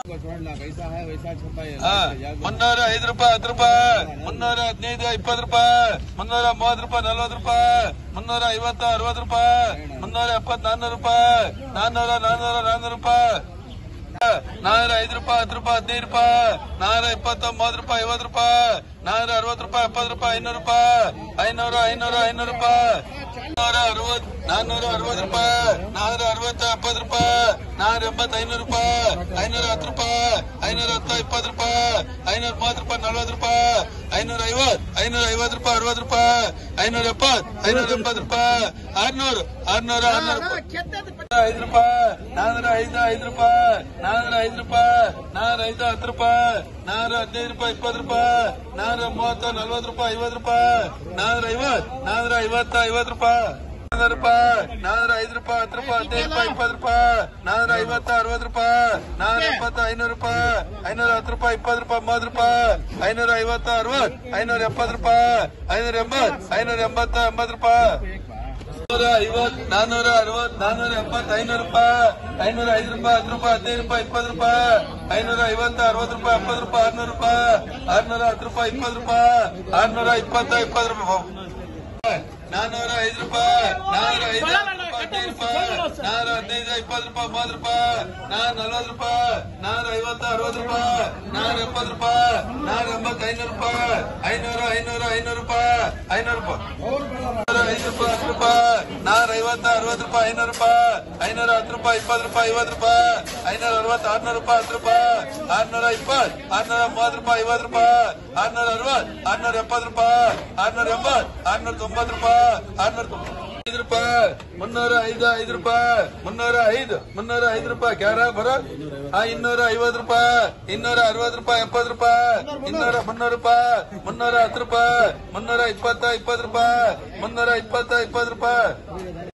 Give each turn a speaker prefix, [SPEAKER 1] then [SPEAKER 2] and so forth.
[SPEAKER 1] को छोड़ना कैसा है वैसा छपा है
[SPEAKER 2] ಹಾ ಮುನ್ನೂರ ಐದು ರೂಪಾಯಿ ಹತ್ತು ರೂಪಾಯಿ ಮುನ್ನೂರ ಹದಿನೈದು ಇಪ್ಪತ್ತು ರೂಪಾಯಿ ಮುನ್ನೂರ ಮೂವತ್ತು ರೂಪಾಯಿ ನಲ್ವತ್ತು ರೂಪಾಯಿ ಮುನ್ನೂರ ಐವತ್ತು ಅರವತ್ತು ರೂಪಾಯಿ ಮುನ್ನೂರ ಎಪ್ಪತ್ತು ನಾನ್ನೂರು ರೂಪಾಯಿ ನಾನ್ನೂರ ನಾನ್ನೂರ ನಾನ್ನೂರು ರೂಪಾಯಿ ನಾನೂರ ಐದು ರೂಪಾಯಿ ಹತ್ತು ರೂಪಾಯಿ ಹದಿನೈದು ರೂಪಾಯಿ ನಾನೂರ ಇಪ್ಪತ್ತು ಮೂವತ್ತು ರೂಪಾಯಿ ಐವತ್ತು ರೂಪಾಯಿ ನಾನೂರ ಅರವತ್ತು ರೂಪಾಯಿ ಎಪ್ಪತ್ತು ರೂಪಾಯಿ ಐನೂರು ರೂಪಾಯಿ ಐನೂರ ಐನೂರ ಐನೂರು ರೂಪಾಯಿ ನಾನೂರ ಅರವತ್ ನಾನೂರ ಅರವತ್ತು ರೂಪಾಯಿ ನಾನೂರ ಅರವತ್ತು ಎಪ್ಪತ್ತು ರೂಪಾಯಿ ನಾನೂರ ಎಂಬತ್ತು ಐನೂರು ರೂಪಾಯಿ ಐನೂರ ಹತ್ತು ರೂಪಾಯಿ ಐನೂರ ಹತ್ತು ಇಪ್ಪತ್ತು ರೂಪಾಯಿ ಐನೂರ ಮೂವತ್ತು ರೂಪಾಯಿ ನಲ್ವತ್ತು ರೂಪಾಯಿ ಐನೂರ ಐವತ್ತು ಐನೂರ ಐವತ್ತು ರೂಪಾಯಿ ಅರವತ್ತು ರೂಪಾಯಿ ಐನೂರ ಎಪ್ಪತ್ತು ಐನೂರ ಎಂಬತ್ತು ರೂಪಾಯಿ ಆರ್ನೂರು ಆರ್ನೂರ ಆರ್ನೂರು ರೂಪಾಯಿ ಐದು ರೂಪಾಯಿ ನಾನೂರ ಐದು ಐದು ರೂಪಾಯಿ ನಾನೂರ ಐದು ರೂಪಾಯಿ ನಾನೂರ ಐದು ಹತ್ತು ರೂಪಾಯಿ ನಾನೂರ ಹದಿನೈದು ರೂಪಾಯಿ ಇಪ್ಪತ್ತು ರೂಪಾಯಿ ನಾನೂರ ಮೂವತ್ತು ನಲ್ವತ್ತು ರೂಪಾಯಿ ಐವತ್ತು ರೂಪಾಯಿ ನಾನೂರ ಐವತ್ತು ನಾನೂರ ಐವತ್ತು ಐವತ್ತು ರೂಪಾಯಿ ನಾನೂರು ರೂಪಾಯಿ ನಾನೂರ ಐದು ರೂಪಾಯಿ ಹತ್ತು ರೂಪಾಯಿ ಹದಿನೈದು ರೂಪಾಯಿ ಇಪ್ಪತ್ತು ರೂಪಾಯಿ ನಾನೂರ ಐವತ್ತು ಅರವತ್ತು ರೂಪಾಯಿ ನಾನೂರ ಎಪ್ಪತ್ತು ಐನೂರು ರೂಪಾಯಿ ಐನೂರ ಹತ್ತು ರೂಪಾಯಿ ಇಪ್ಪತ್ತು ರೂಪಾಯಿ ಮೂವತ್ತು ರೂಪಾಯಿ ಐನೂರ ಐವತ್ತು ಅರವತ್ತು ಐನೂರ ಎಪ್ಪತ್ತು ರೂಪಾಯಿ ಐನೂರ ಎಂಬತ್ತು ಐನೂರ ಎಂಬತ್ತು ಎಂಬತ್ತು ರೂಪಾಯಿ ನಾನೂರ ಐವತ್ ನಾನೂರ ಅರವತ್ ನಾನೂರ ಎಪ್ಪತ್ತು ಐನೂರು ರೂಪಾಯಿ ಐನೂರ ಐದು ರೂಪಾಯಿ ಹತ್ತು ರೂಪಾಯಿ ಹದಿನೈದು ರೂಪಾಯಿ ಇಪ್ಪತ್ತು ರೂಪಾಯಿ ಐನೂರ ಐವತ್ತು ಅರವತ್ತು ರೂಪಾಯಿ ಎಪ್ಪತ್ತು ರೂಪಾಯಿ ಆರ್ನೂರು ರೂಪಾಯಿ ಆರ್ನೂರ ಹತ್ತು ರೂಪಾಯಿ ಇಪ್ಪತ್ತು ರೂಪಾಯಿ ಆರ್ನೂರ ಇಪ್ಪತ್ತ ಇಪ್ಪತ್ತು ರೂಪಾಯಿ ನಾನೂರ ಐದು ರೂಪಾಯಿ ನಾನೂರ ಐದು ಹದಿನೈದು ರೂಪಾಯಿ ನಾನೂರ ಹದಿನೈದು ಇಪ್ಪತ್ತು ರೂಪಾಯಿ ಮೂವತ್ತು ರೂಪಾಯಿ ನಾನೂರ ನಲ್ವತ್ತು ರೂಪಾಯಿ ನಾನೂರ ಐವತ್ತು ಅರವತ್ತು ರೂಪಾಯಿ ನಾನೂರ ಎಪ್ಪತ್ತು ರೂಪಾಯಿ ನಾನೂರ ಎಂಬತ್ತು ಐನೂರು ರೂಪಾಯಿ ಐನೂರ ಐನೂರ ಐನೂರು ರೂಪಾಯಿ ಐನೂರು ರೂಪಾಯಿ ಐದು ರೂಪಾಯಿ ಹತ್ತು ರೂಪಾಯಿ ನಾನೂರ ಐವತ್ತು ಅರವತ್ತು ರೂಪಾಯಿ ಐನೂರು ರೂಪಾಯಿ ಐನೂರ ಹತ್ತು ರೂಪಾಯಿ ಇಪ್ಪತ್ತು ರೂಪಾಯಿ ಐವತ್ತು ರೂಪಾಯಿ ಐನೂರ ಅರವತ್ತು ಆರ್ನೂರು ರೂಪಾಯಿ ಹತ್ತು ರೂಪಾಯಿ ಆರ್ನೂರ ಇಪ್ಪತ್ತು ಆರ್ನೂರ ಮೂವತ್ತು ರೂಪಾಯಿ ಐವತ್ತು ರೂಪಾಯಿ ಆರ್ನೂರ ಅರವತ್ತು ಆರ್ನೂರ ಎಪ್ಪತ್ತು ರೂಪಾಯಿ ಆರ್ನೂರ ಎಂಬತ್ತು ಆರ್ನೂರ ತೊಂಬತ್ತು ರೂಪಾಯಿ ಆರ್ನೂರ ಐದು ರೂಪಾಯಿ ಮುನ್ನೂರ ಐದು ಐದು ರೂಪಾಯಿ ಮುನ್ನೂರ ಐದು ಮುನ್ನೂರ ಐದು ರೂಪಾಯಿ ಕ್ಯಾರ ಬರೋ ಆ ಇನ್ನೂರ ಐವತ್ತು ರೂಪಾಯಿ ಇನ್ನೂರ ಅರವತ್ತು ರೂಪಾಯಿ ಎಪ್ಪತ್ತು ರೂಪಾಯಿ ಇನ್ನೂರ ಮುನ್ನೂರು ರೂಪಾಯಿ ಮುನ್ನೂರ ಹತ್ತು ರೂಪಾಯಿ ಮುನ್ನೂರ ಇಪ್ಪತ್ತ ಇಪ್ಪತ್ತು ರೂಪಾಯಿ ಮುನ್ನೂರ ಇಪ್ಪತ್ತ ಇಪ್ಪತ್ತು ರೂಪಾಯಿ